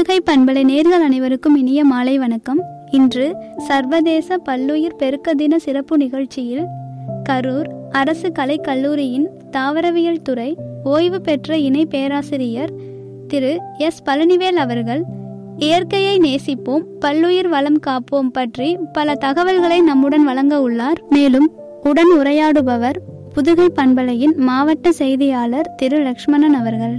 புதுகை பண்பலை நேர்கள் அனைவருக்கும் இனிய மாலை வணக்கம் இன்று சர்வதேச பல்லுயிர் பெருக்க தின சிறப்பு நிகழ்ச்சியில் கரூர் அரசு கலைக் கல்லூரியின் தாவரவியல் துறை ஓய்வு பெற்ற இணை பேராசிரியர் திரு எஸ் பழனிவேல் அவர்கள் இயற்கையை நேசிப்போம் பல்லுயிர் வளம் காப்போம் பற்றி பல தகவல்களை நம்முடன் வழங்க உள்ளார் மேலும் உடன் உரையாடுபவர் புதுகை பண்பலையின் மாவட்ட செய்தியாளர் திரு லக்ஷ்மணன் அவர்கள்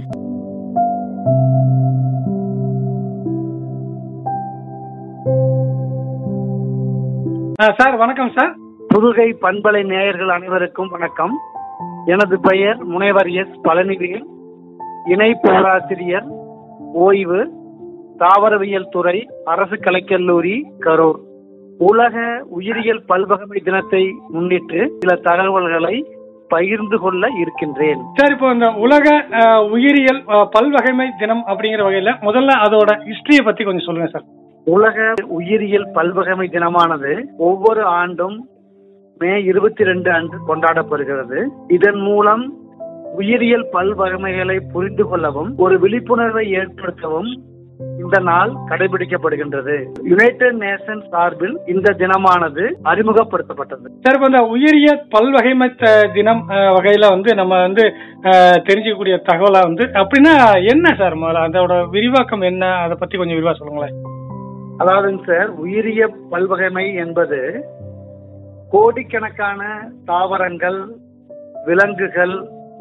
ஆ, சார் வணக்கம் சார் புதுகை பண்பலை நேயர்கள் அனைவருக்கும் வணக்கம் எனது பெயர் முனைவர் எஸ் பழனிவேல் இணை பேராசிரியர் ஓய்வு தாவரவியல் துறை அரசு கலைக்கல்லூரி கரூர் உலக உயிரியல் பல்வகமை தினத்தை முன்னிட்டு சில தகவல்களை பகிர்ந்து கொள்ள இருக்கின்றேன் சார் இப்போ இந்த உலக ஆ, உயிரியல் ஆ, பல்வகைமை தினம் அப்படிங்கிற வகையில முதல்ல அதோட ஹிஸ்டரியை பத்தி கொஞ்சம் சொல்லுங்க சார் உலக உயிரியல் பல்வகமை தினமானது ஒவ்வொரு ஆண்டும் மே இருபத்தி ரெண்டு அன்று கொண்டாடப்படுகிறது இதன் மூலம் உயிரியல் பல்வகைமைகளை புரிந்து கொள்ளவும் ஒரு விழிப்புணர்வை ஏற்படுத்தவும் இந்த நாள் கடைபிடிக்கப்படுகின்றது யுனைடெட் நேஷன்ஸ் சார்பில் இந்த தினமானது அறிமுகப்படுத்தப்பட்டது சார் இப்போ இந்த உயிரியல் பல்வகைமை த- தினம் ஆ, வகையில வந்து நம்ம வந்து ஆ, தெரிஞ்சுக்கக்கூடிய தகவலா வந்து அப்படின்னா என்ன சார் முதல்ல அதோட விரிவாக்கம் என்ன அதை பத்தி கொஞ்சம் விரிவா சொல்லுங்களேன் அதாவதுங்க சார் உயிரிய பல்வகைமை என்பது கோடிக்கணக்கான தாவரங்கள் விலங்குகள்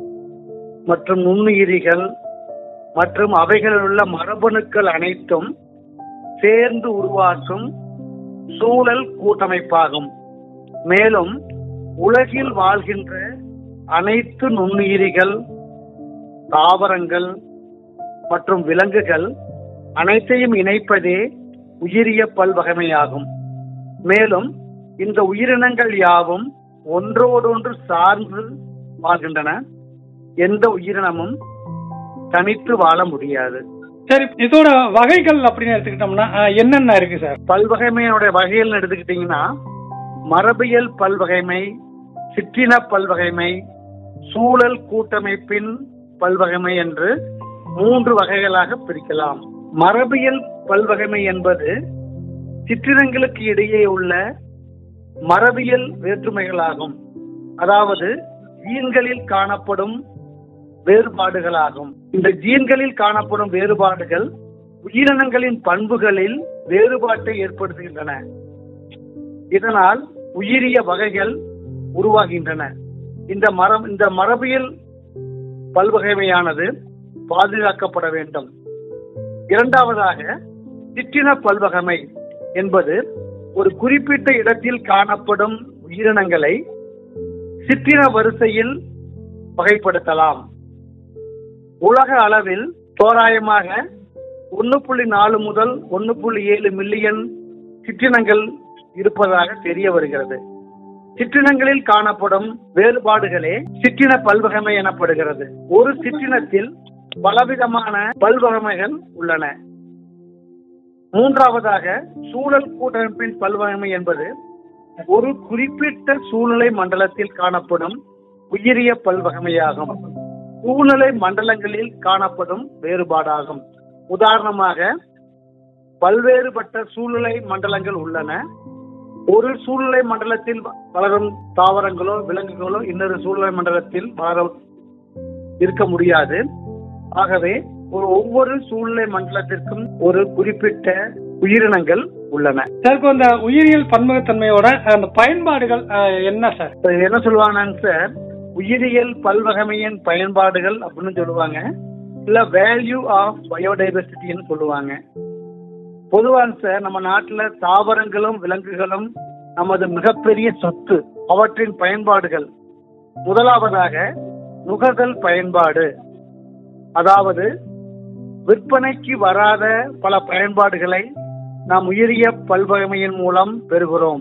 மற்றும் நுண்ணுயிரிகள் மற்றும் அவைகளில் உள்ள மரபணுக்கள் அனைத்தும் சேர்ந்து உருவாக்கும் சூழல் கூட்டமைப்பாகும் மேலும் உலகில் வாழ்கின்ற அனைத்து நுண்ணுயிரிகள் தாவரங்கள் மற்றும் விலங்குகள் அனைத்தையும் இணைப்பதே உயிரிய பல்வகைமையாகும் மேலும் இந்த உயிரினங்கள் யாவும் ஒன்றோடொன்று சார்ந்து வாழ்கின்றன எந்த உயிரினமும் தனித்து வாழ முடியாது சரி இதோட வகைகள் அப்படின்னு எடுத்துக்கிட்டோம்னா ஆ, என்னென்ன இருக்கு சார் பல்வகைமையோட வகைகள் எடுத்துக்கிட்டீங்கன்னா மரபியல் பல்வகைமை சிற்றின பல்வகைமை சூழல் கூட்டமைப்பின் பல்வகைமை என்று மூன்று வகைகளாக பிரிக்கலாம் மரபியல் பல்வகைமை என்பது சிற்றினங்களுக்கு இடையே உள்ள மரபியல் வேற்றுமைகளாகும் அதாவது ஜீன்களில் காணப்படும் வேறுபாடுகளாகும் இந்த ஜீன்களில் காணப்படும் வேறுபாடுகள் உயிரினங்களின் பண்புகளில் வேறுபாட்டை ஏற்படுத்துகின்றன இதனால் உயிரிய வகைகள் உருவாகின்றன இந்த மரம் இந்த மரபியல் பல்வகைமையானது பாதுகாக்கப்பட வேண்டும் இரண்டாவதாக சிற்றின பல்வகைமை என்பது ஒரு குறிப்பிட்ட இடத்தில் காணப்படும் உயிரினங்களை சிற்றின வரிசையில் வகைப்படுத்தலாம் உலக அளவில் தோராயமாக ஒன்னு புள்ளி நாலு முதல் ஒன்னு புள்ளி ஏழு மில்லியன் சிற்றினங்கள் இருப்பதாக தெரிய வருகிறது சிற்றினங்களில் காணப்படும் வேறுபாடுகளே சிற்றின பல்வகைமை எனப்படுகிறது ஒரு சிற்றினத்தில் பலவிதமான பல்வகைமைகள் உள்ளன மூன்றாவதாக சூழல் கூட்டமைப்பின் பல்வகைமை என்பது ஒரு குறிப்பிட்ட சூழ்நிலை மண்டலத்தில் காணப்படும் உயிரிய பல்வகைமையாகும் சூழ்நிலை மண்டலங்களில் காணப்படும் வேறுபாடாகும் உதாரணமாக பல்வேறுபட்ட சூழ்நிலை மண்டலங்கள் உள்ளன ஒரு சூழ்நிலை மண்டலத்தில் வளரும் தாவரங்களோ விலங்குகளோ இன்னொரு சூழ்நிலை மண்டலத்தில் வளர இருக்க முடியாது ஆகவே ஒரு ஒவ்வொரு சூழ்நிலை மண்டலத்திற்கும் ஒரு குறிப்பிட்ட உயிரினங்கள் உள்ளன சார் இப்போ இந்த உயிரியல் பன்முகத்தன்மையோட அந்த பயன்பாடுகள் ஆ, என்ன சார் இப்ப இது என்ன சொல்லுவாங்கன்னு சார் உயிரியல் பல்வகைமையின் பயன்பாடுகள் அப்படின்னு சொல்லுவாங்க இல்ல வேல்யூ ஆஃப் பயோடைவர்சிட்டின்னு சொல்லுவாங்க பொதுவாக சார் நம்ம நாட்டுல தாவரங்களும் விலங்குகளும் நமது மிகப்பெரிய சொத்து அவற்றின் பயன்பாடுகள் முதலாவதாக நுகர்தல் பயன்பாடு அதாவது விற்பனைக்கு வராத பல பயன்பாடுகளை நாம் உயிரிய பல்வகைமையின் மூலம் பெறுகிறோம்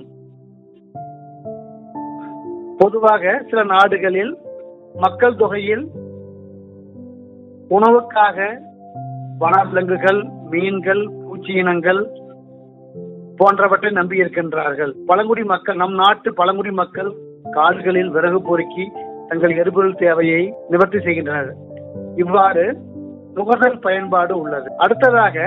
பொதுவாக சில நாடுகளில் மக்கள் தொகையில் உணவுக்காக வனவிலங்குகள் மீன்கள் பூச்சி இனங்கள் போன்றவற்றை நம்பி இருக்கின்றார்கள் பழங்குடி மக்கள் நம் நாட்டு பழங்குடி மக்கள் காடுகளில் விறகு பொறுக்கி தங்கள் எரிபொருள் தேவையை நிவர்த்தி செய்கின்றனர் இவ்வாறு நுகர்தல் பயன்பாடு உள்ளது அடுத்ததாக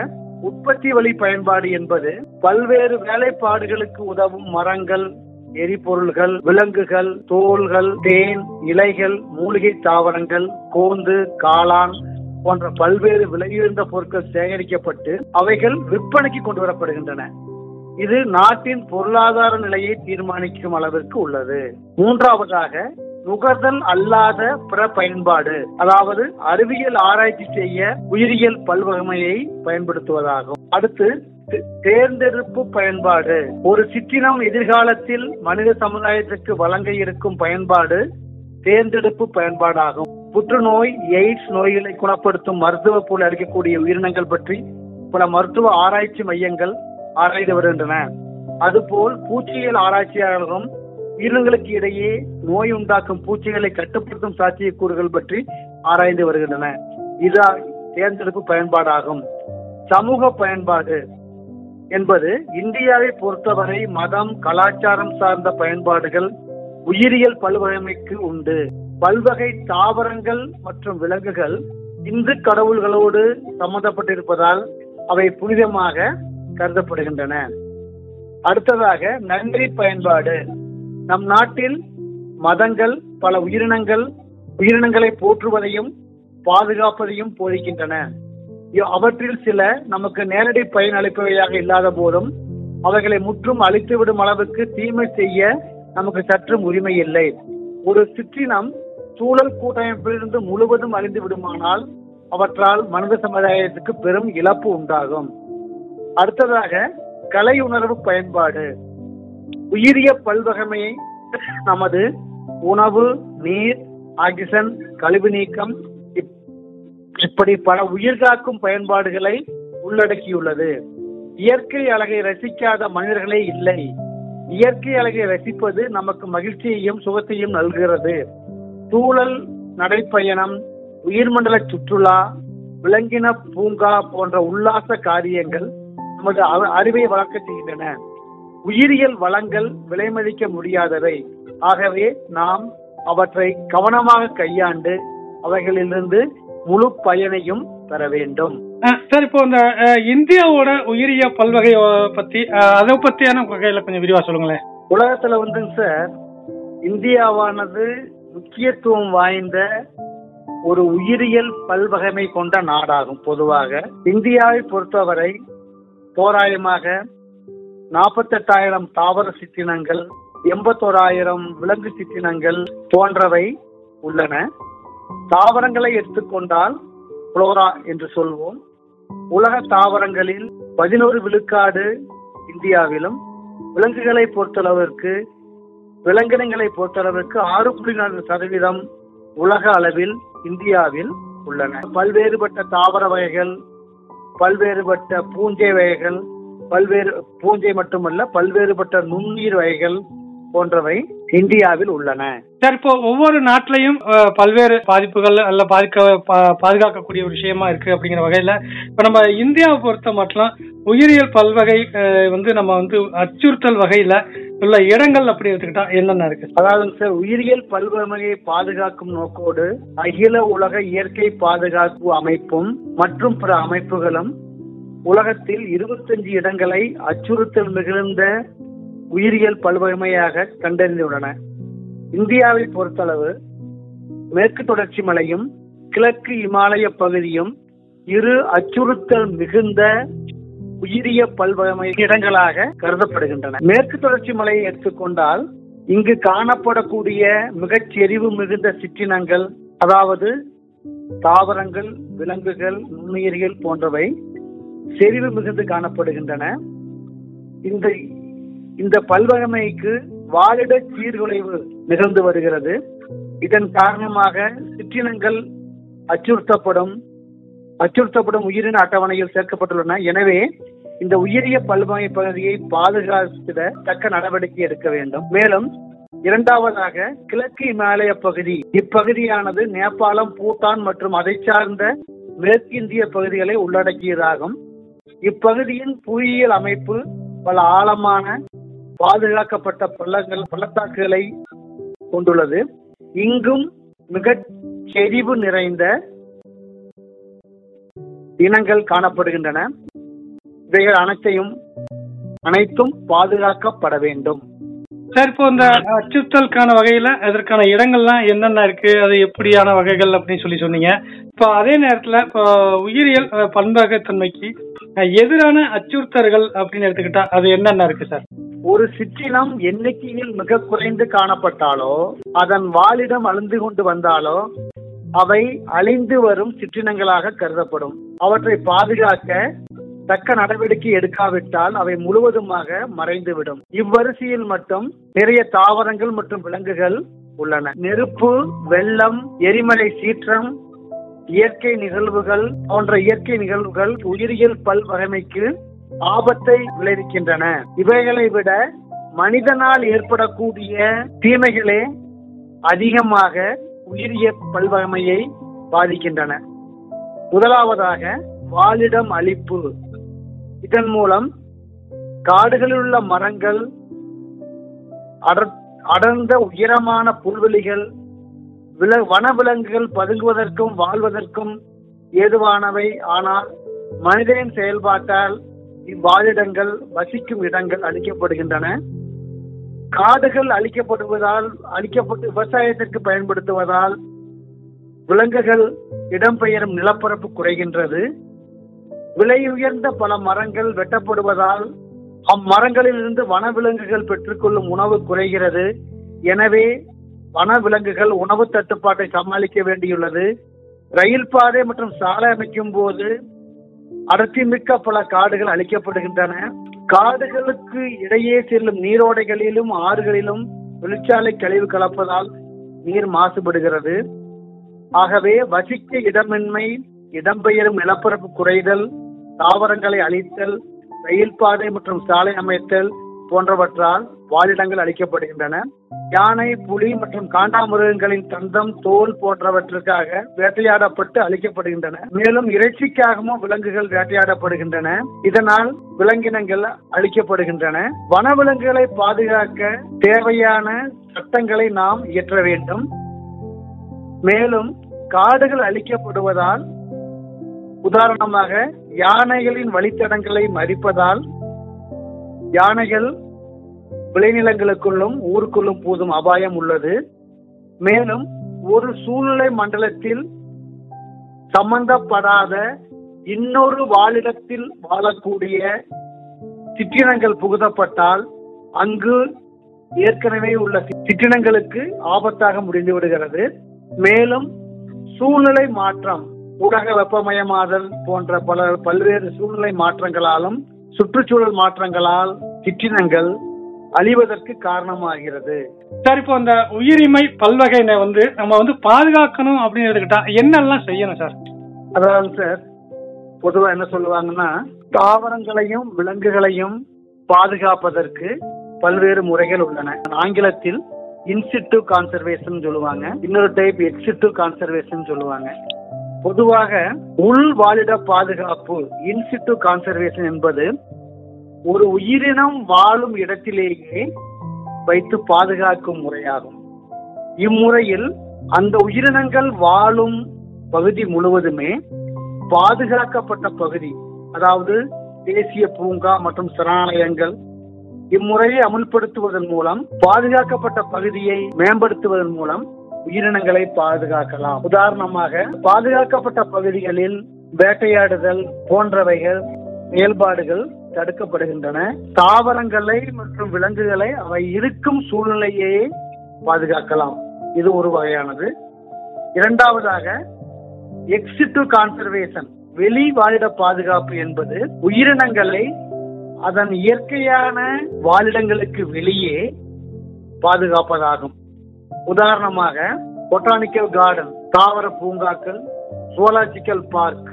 உற்பத்தி வழி பயன்பாடு என்பது பல்வேறு வேலைப்பாடுகளுக்கு உதவும் மரங்கள் எரிபொருள்கள் விலங்குகள் தோள்கள் தேன் இலைகள் மூலிகை தாவரங்கள் கோந்து காளான் போன்ற பல்வேறு விலையுயர்ந்த பொருட்கள் சேகரிக்கப்பட்டு அவைகள் விற்பனைக்கு கொண்டு வரப்படுகின்றன இது நாட்டின் பொருளாதார நிலையை தீர்மானிக்கும் அளவிற்கு உள்ளது மூன்றாவதாக நுகர்தல் அல்லாத பிற பயன்பாடு அதாவது அறிவியல் ஆராய்ச்சி செய்ய உயிரியல் பல்வகைமையை பயன்படுத்துவதாகும் அடுத்து தே- தேர்ந்தெடுப்பு பயன்பாடு ஒரு சிற்றினம் எதிர்காலத்தில் மனித சமுதாயத்திற்கு வழங்க இருக்கும் பயன்பாடு தேர்ந்தெடுப்பு பயன்பாடாகும் புற்றுநோய் எய்ட்ஸ் நோய்களை குணப்படுத்தும் மருத்துவ பொருள் அளிக்கக்கூடிய உயிரினங்கள் பற்றி பல மருத்துவ ஆராய்ச்சி மையங்கள் ஆராய்ந்து வருகின்றன அதுபோல் பூச்சியியல் ஆராய்ச்சியாளர்களும் உயிரினங்களுக்கு இடையே நோய் உண்டாக்கும் பூச்சிகளை கட்டுப்படுத்தும் சாத்தியக்கூறுகள் பற்றி ஆராய்ந்து வருகின்றன இது தேர்ந்தெடுப்பு பயன்பாடாகும் சமூக பயன்பாடு என்பது இந்தியாவை பொறுத்தவரை மதம் கலாச்சாரம் சார்ந்த பயன்பாடுகள் உயிரியல் பல்வகைமைக்கு உண்டு பல்வகை தாவரங்கள் மற்றும் விலங்குகள் இந்து கடவுள்களோடு சம்பந்தப்பட்டிருப்பதால் அவை புனிதமாக கருதப்படுகின்றன அடுத்ததாக நன்றி பயன்பாடு நம் நாட்டில் மதங்கள் பல உயிரினங்கள் உயிரினங்களை போற்றுவதையும் பாதுகாப்பதையும் போதிக்கின்றன இ- அவற்றில் சில நமக்கு நேரடி பயன் அளிப்பவையாக இல்லாத போதும் அவைகளை முற்றும் அழித்துவிடும் அளவுக்கு தீமை செய்ய நமக்கு சற்றும் உரிமை இல்லை ஒரு சிற்றினம் சூழல் கூட்டமைப்பிலிருந்து முழுவதும் அழிந்து விடுமானால் அவற்றால் மனித சமுதாயத்துக்கு பெரும் இழப்பு உண்டாகும் அடுத்ததாக கலை உணர்வு பயன்பாடு உயிரிய பல்வகைமையை நமது உணவு நீர் ஆக்சிஜன் கழிவு நீக்கம் இப்- இப்படி பல உயிர்காக்கும் பயன்பாடுகளை உள்ளடக்கியுள்ளது இயற்கை அழகை ரசிக்காத மனிதர்களே இல்லை இயற்கை அழகை ரசிப்பது நமக்கு மகிழ்ச்சியையும் சுகத்தையும் நல்கிறது சூழல் நடைப்பயணம் உயிர்மண்டல சுற்றுலா விலங்கின பூங்கா போன்ற உல்லாச காரியங்கள் நமது அ- அறிவை வளர்க்க செய்கின்றன உயிரியல் வளங்கள் விலைமதிக்க முடியாதவை ஆகவே நாம் அவற்றை கவனமாக கையாண்டு அவைகளிலிருந்து முழு பயனையும் பெற வேண்டும் அஹ் சார் இப்போ இந்த அஹ், இந்தியாவோட உயிரிய பல்வகை அஹ், பத்தி அஹ், அதை பத்தியான வகையில கொஞ்சம் விரிவா சொல்லுங்களேன் உலகத்துல வந்துங்க சார் இந்தியாவானது முக்கியத்துவம் வாய்ந்த ஒரு உயிரியல் பல்வகைமை கொண்ட நாடாகும் பொதுவாக இந்தியாவை பொறுத்தவரை தோராயமாக நாற்பத்தெட்டாயிரம் தாவர சிற்றினங்கள் எண்பத்தோராயிரம் விலங்கு சிற்றினங்கள் போன்றவை உள்ளன தாவரங்களை எடுத்துக்கொண்டால் புளோரா என்று சொல்வோம் உலக தாவரங்களில் பதினோரு விழுக்காடு இந்தியாவிலும் விலங்குகளை பொறுத்தளவிற்கு விலங்கினங்களை பொறுத்தளவிற்கு ஆறு புள்ளி நான்கு சதவீதம் உலக அளவில் இந்தியாவில் உள்ளன பல்வேறுபட்ட தாவர வகைகள் பல்வேறுபட்ட பூஞ்சை வகைகள் பல்வேறு பூஞ்சை மட்டுமல்ல பல்வேறுபட்ட நுண்ணுயிர் வகைகள் போன்றவை இந்தியாவில் உள்ளன சார் இப்போ ஒவ்வொரு நாட்டிலையும் அஹ், பல்வேறு பாதிப்புகள் அல்ல பாதிக்க பா- பாதுகாக்கக்கூடிய ஒரு விஷயமா இருக்கு அப்படிங்கிற வகையில இப்ப நம்ம இந்தியாவை பொறுத்த மட்டும் உயிரியல் பல்வகை அஹ், வந்து நம்ம வந்து அச்சுறுத்தல் வகையில உள்ள இடங்கள் அப்படி எடுத்துக்கிட்டா என்னென்ன இருக்கு அதாவது சார் உயிரியல் பல்வகையை பாதுகாக்கும் நோக்கோடு அகில உலக இயற்கை பாதுகாப்பு அமைப்பும் மற்றும் பிற அமைப்புகளும் உலகத்தில் இருபத்தஞ்சு இடங்களை அச்சுறுத்தல் மிகுந்த உயிரியல் பல்வகைமையாக கண்டறிந்துள்ளன இந்தியாவை பொறுத்தளவு மேற்கு தொடர்ச்சி மலையும் கிழக்கு இமாலய பகுதியும் இரு அச்சுறுத்தல் மிகுந்த உயிரிய பல்வகமை இடங்களாக கருதப்படுகின்றன மேற்கு தொடர்ச்சி மலையை எடுத்துக்கொண்டால் இங்கு காணப்படக்கூடிய மிகச் செறிவு மிகுந்த சிற்றினங்கள் அதாவது தாவரங்கள் விலங்குகள் நுண்ணுயிர்கள் போன்றவை செறிவு மிகுந்து காணப்படுகின்றன இந்த இந்த பல்வகைமைக்கு வாழிட சீர்குலைவு நிகழ்ந்து வருகிறது இதன் காரணமாக சிற்றினங்கள் அச்சுறுத்தப்படும் அச்சுறுத்தப்படும் உயிரின அட்டவணையில் சேர்க்கப்பட்டுள்ளன எனவே இந்த உயிரிய பல்வகை பகுதியை பாதுகாத்திட தக்க நடவடிக்கை எடுக்க வேண்டும் மேலும் இரண்டாவதாக கிழக்கு இமாலய பகுதி இப்பகுதியானது நேபாளம் பூட்டான் மற்றும் அதை சார்ந்த மேற்கிந்திய பகுதிகளை உள்ளடக்கியதாகும் இப்பகுதியின் புவியியல் அமைப்பு பல ஆழமான பாதுகாக்கப்பட்ட பள்ளங்கள் பள்ளத்தாக்குகளை கொண்டுள்ளது இங்கும் மிகச் செறிவு நிறைந்த இனங்கள் காணப்படுகின்றன இவைகள் அனைத்தையும் அனைத்தும் பாதுகாக்கப்பட வேண்டும் சார் இப்போ இந்த அச்சுறுத்தலுக்கான வகையில அதற்கான இடங்கள்லாம் என்னென்ன இருக்கு அது எப்படியான வகைகள் அப்படின்னு சொல்லி சொன்னீங்க இப்போ அதே நேரத்துல இப்போ உயிரியல் அஹ், பன்முகத்தன்மைக்கு அஹ், எதிரான அச்சுறுத்தல்கள் அப்படின்னு எடுத்துக்கிட்டா அது என்னென்ன இருக்கு சார் ஒரு சிற்றினம் எண்ணிக்கையில் மிக குறைந்து காணப்பட்டாலோ அதன் வாலிடம் அழிந்து கொண்டு வந்தாலோ அவை அழிந்து வரும் சிற்றினங்களாக கருதப்படும் அவற்றை பாதுகாக்க தக்க நடவடிக்கை எடுக்காவிட்டால் அவை முழுவதுமாக மறைந்துவிடும் இவ்வரிசையில் மட்டும் நிறைய தாவரங்கள் மற்றும் விலங்குகள் உள்ளன நெருப்பு வெள்ளம் எரிமலை சீற்றம் இயற்கை நிகழ்வுகள் போன்ற இயற்கை நிகழ்வுகள் உயிரியல் பல்வகைமைக்கு ஆபத்தை விளைவிக்கின்றன இவைகளை விட மனிதனால் ஏற்படக்கூடிய தீமைகளே அதிகமாக உயிரிய பல்வகைமையை பாதிக்கின்றன முதலாவதாக வாழிடம் அழிப்பு இதன் மூலம் காடுகளில் உள்ள மரங்கள் அடர்- அடர்ந்த உயரமான புல்வெளிகள் வில வனவிலங்குகள் பதுங்குவதற்கும் வாழ்வதற்கும் ஏதுவானவை ஆனால் மனிதனின் செயல்பாட்டால் இவ்வாழிடங்கள் வசிக்கும் இடங்கள் அழிக்கப்படுகின்றன காடுகள் அழிக்கப்படுவதால் அழிக்கப்பட்டு விவசாயத்திற்கு பயன்படுத்துவதால் விலங்குகள் இடம்பெயரும் நிலப்பரப்பு குறைகின்றது விலை உயர்ந்த பல மரங்கள் வெட்டப்படுவதால் அம்மரங்களில் இருந்து வனவிலங்குகள் பெற்றுக்கொள்ளும் உணவு குறைகிறது எனவே வனவிலங்குகள் உணவு தட்டுப்பாட்டை சமாளிக்க வேண்டியுள்ளது ரயில் பாதை மற்றும் சாலை அமைக்கும் போது அடர்த்தி மிக்க பல காடுகள் அழிக்கப்படுகின்றன காடுகளுக்கு இடையே செல்லும் நீரோடைகளிலும் ஆறுகளிலும் தொழிற்சாலை கழிவு கலப்பதால் நீர் மாசுபடுகிறது ஆகவே வசிக்க இடமின்மை இடம்பெயரும் நிலப்பரப்பு குறைதல் தாவரங்களை அழித்தல் ரயில் பாதை மற்றும் சாலை அமைத்தல் போன்றவற்றால் வாழிடங்கள் அளிக்கப்படுகின்றன யானை புலி மற்றும் காண்டாமிருகங்களின் தந்தம் தோல் போன்றவற்றுக்காக வேட்டையாடப்பட்டு அழிக்கப்படுகின்றன மேலும் இறைச்சிக்காகவும் விலங்குகள் வேட்டையாடப்படுகின்றன இதனால் விலங்கினங்கள் அழிக்கப்படுகின்றன வனவிலங்குகளை பாதுகாக்க தேவையான சட்டங்களை நாம் இயற்ற வேண்டும் மேலும் காடுகள் அழிக்கப்படுவதால் உதாரணமாக யானைகளின் வழித்தடங்களை மறிப்பதால் யானைகள் விளைநிலங்களுக்குள்ளும் ஊருக்குள்ளும் போதும் அபாயம் உள்ளது மேலும் ஒரு சூழ்நிலை மண்டலத்தில் சம்பந்தப்படாத இன்னொரு வாழிடத்தில் வாழக்கூடிய சிற்றினங்கள் புகுதப்பட்டால் அங்கு ஏற்கனவே உள்ள சிற்றினங்களுக்கு ஆபத்தாக முடிந்து விடுகிறது மேலும் சூழ்நிலை மாற்றம் ஊடக வெப்பமயமாதல் போன்ற பல பல்வேறு சூழ்நிலை மாற்றங்களாலும் சுற்றுச்சூழல் மாற்றங்களால் சிற்றினங்கள் அழிவதற்கு காரணமாகிறது சார் இப்போ அந்த உயிரிமை பல்வகைனை வந்து நம்ம வந்து பாதுகாக்கணும் அப்படின்னு எடுத்துக்கிட்டா என்னெல்லாம் செய்யணும் சார் அதாவது சார் பொதுவா என்ன சொல்லுவாங்கன்னா தாவரங்களையும் விலங்குகளையும் பாதுகாப்பதற்கு பல்வேறு முறைகள் உள்ளன ஆங்கிலத்தில் இன்சிட்டு கான்சர்வேஷன் சொல்லுவாங்க இன்னொரு டைப் எக்ஸிட்டு கான்சர்வேஷன் சொல்லுவாங்க பொதுவாக உள் வாழிட பாதுகாப்பு இன்சிட்டு கான்சர்வேஷன் என்பது ஒரு உயிரினம் வாழும் இடத்திலேயே வைத்து பாதுகாக்கும் முறையாகும் இம்முறையில் அந்த உயிரினங்கள் வாழும் பகுதி முழுவதுமே பாதுகாக்கப்பட்ட பகுதி அதாவது தேசிய பூங்கா மற்றும் சரணாலயங்கள் இம்முறையை அமுல்படுத்துவதன் மூலம் பாதுகாக்கப்பட்ட பகுதியை மேம்படுத்துவதன் மூலம் உயிரினங்களை பாதுகாக்கலாம் உதாரணமாக பாதுகாக்கப்பட்ட பகுதிகளில் வேட்டையாடுதல் போன்றவைகள் செயல்பாடுகள் தடுக்கப்படுகின்றன தாவரங்களை மற்றும் விலங்குகளை அவை இருக்கும் சூழ்நிலையே பாதுகாக்கலாம் இது ஒரு வகையானது இரண்டாவதாக எக்ஸிட்டு கான்சர்வேஷன் வெளி வாழிட பாதுகாப்பு என்பது உயிரினங்களை அதன் இயற்கையான வாழிடங்களுக்கு வெளியே பாதுகாப்பதாகும் உதாரணமாக பொட்டானிக்கல் கார்டன் தாவர பூங்காக்கள் ஜுவலாஜிக்கல் பார்க்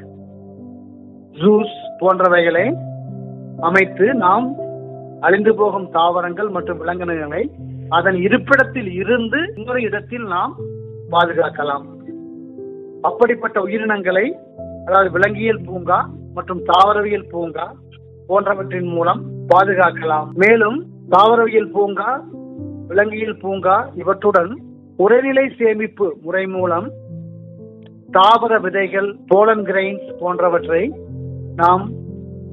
ஜூஸ் போன்றவைகளை அமைத்து நாம் அழிந்து போகும் தாவரங்கள் மற்றும் விலங்கினங்களை அதன் இருப்பிடத்தில் இருந்து இன்னொரு இடத்தில் நாம் பாதுகாக்கலாம் அப்படிப்பட்ட உயிரினங்களை அதாவது விலங்கியல் பூங்கா மற்றும் தாவரவியல் பூங்கா போன்றவற்றின் மூலம் பாதுகாக்கலாம் மேலும் தாவரவியல் பூங்கா விலங்கியல் பூங்கா இவற்றுடன் உரைநிலை சேமிப்பு முறை மூலம் தாவர விதைகள் போலன் கிரைன்ஸ் போன்றவற்றை நாம்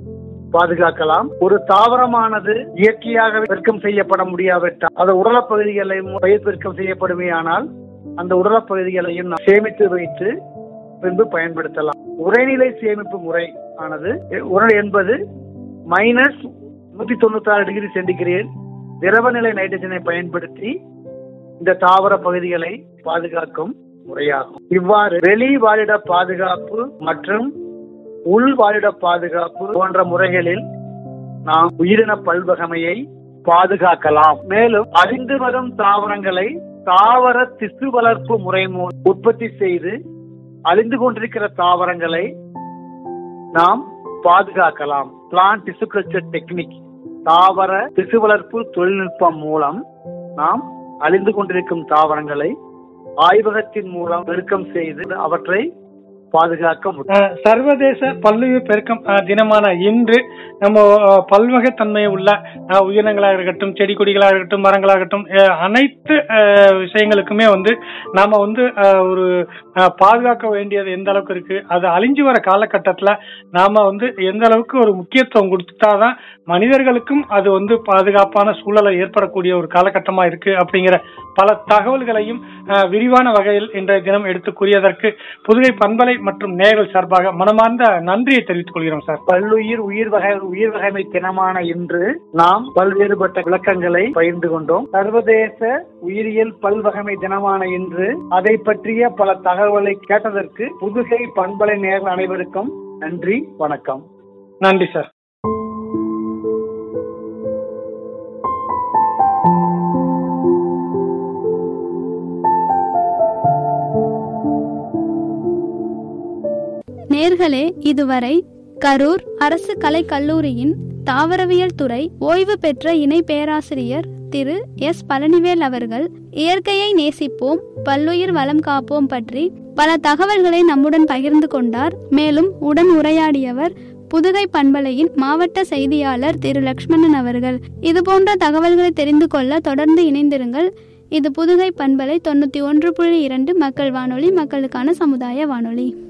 பாதுகாக்கலாம் ஒரு தாவரமானது இயற்கையாக பெருக்கம் செய்யப்பட முடியாவிட்டால் அது உடலப் பகுதிகளை பயிர் பெருக்கம் செய்யப்படுமேயானால் அந்த உடலப் பகுதிகளையும் நாம் சேமித்து வைத்து பின்பு பயன்படுத்தலாம் உரைநிலை சேமிப்பு முறை ஆனது உரை என்பது மைனஸ் நூத்தி தொண்ணூத்தி ஆறு டிகிரி சென்டிகிரேட் திரவநிலை நைட்ரஜனை பயன்படுத்தி இந்த தாவர பகுதிகளை பாதுகாக்கும் முறையாகும் இவ்வாறு வெளி வாழிட பாதுகாப்பு மற்றும் உள் வாழிட பாதுகாப்பு போன்ற முறைகளில் நாம் உயிரின பல்வகமையை பாதுகாக்கலாம் மேலும் அழிந்து வரும் தாவரங்களை தாவர திசு வளர்ப்பு முறை மூலம் உற்பத்தி செய்து அழிந்து கொண்டிருக்கிற தாவரங்களை நாம் பாதுகாக்கலாம் பிளான்ட் டிசு கல்ச்சர் டெக்னிக் தாவர திசு வளர்ப்பு தொழில்நுட்பம் மூலம் நாம் அழிந்து கொண்டிருக்கும் தாவரங்களை ஆய்வகத்தின் மூலம் பெருக்கம் செய்து அவற்றை பாதுகாக்க முடியும் அஹ், சர்வதேச பல்லுயிர் பெருக்கம் அஹ், தினமான இன்று நம்ம அஹ், பல்வகைத்தன்மை உள்ள அஹ், உயிரினங்களாக இருக்கட்டும் செடி கொடிகளாக இருக்கட்டும் மரங்களாகட்டும் அஹ், அனைத்து அஹ், விஷயங்களுக்குமே வந்து நாம வந்து அஹ், ஒரு அஹ், பாதுகாக்க வேண்டியது எந்த அளவுக்கு இருக்கு அது அழிஞ்சு வர காலகட்டத்துல நாம வந்து எந்த அளவுக்கு ஒரு முக்கியத்துவம் கொடுத்தாதான் மனிதர்களுக்கும் அது வந்து பாதுகாப்பான சூழலை ஏற்படக்கூடிய ஒரு காலகட்டமா இருக்கு அப்படிங்கிற பல தகவல்களையும் அஹ், விரிவான வகையில் இன்றைய தினம் எடுத்து கூறியதற்கு புதுகை பண்பலை மற்றும் நேயர்கள் சார்பாக மனமார்ந்த நன்றியை தெரிவித்துக் கொள்கிறோம் சார் பல்லுயிர் உயிர் வகை உயிர் வகைமை தினமான இன்று நாம் பல்வேறுபட்ட விளக்கங்களை பகிர்ந்து கொண்டோம் சர்வதேச உயிரியல் பல்வகைமை தினமான இன்று அதை பற்றிய பல தகவலை கேட்டதற்கு புதுகை பண்பலை நேர்கள் அனைவருக்கும் நன்றி வணக்கம் நன்றி சார் நேர்களே இதுவரை கரூர் அரசு கலைக் கல்லூரியின் தாவரவியல் துறை ஓய்வு பெற்ற இணை பேராசிரியர் திரு எஸ் பழனிவேல் அவர்கள் இயற்கையை நேசிப்போம் பல்லுயிர் வளம் காப்போம் பற்றி பல தகவல்களை நம்முடன் பகிர்ந்து கொண்டார் மேலும் உடன் உரையாடியவர் புதுகை பண்பலையின் மாவட்ட செய்தியாளர் திரு லக்ஷ்மணன் அவர்கள் இதுபோன்ற தகவல்களை தெரிந்து கொள்ள தொடர்ந்து இணைந்திருங்கள் இது புதுகை பண்பலை தொண்ணூற்றி ஒன்று புள்ளி இரண்டு மக்கள் வானொலி மக்களுக்கான சமுதாய வானொலி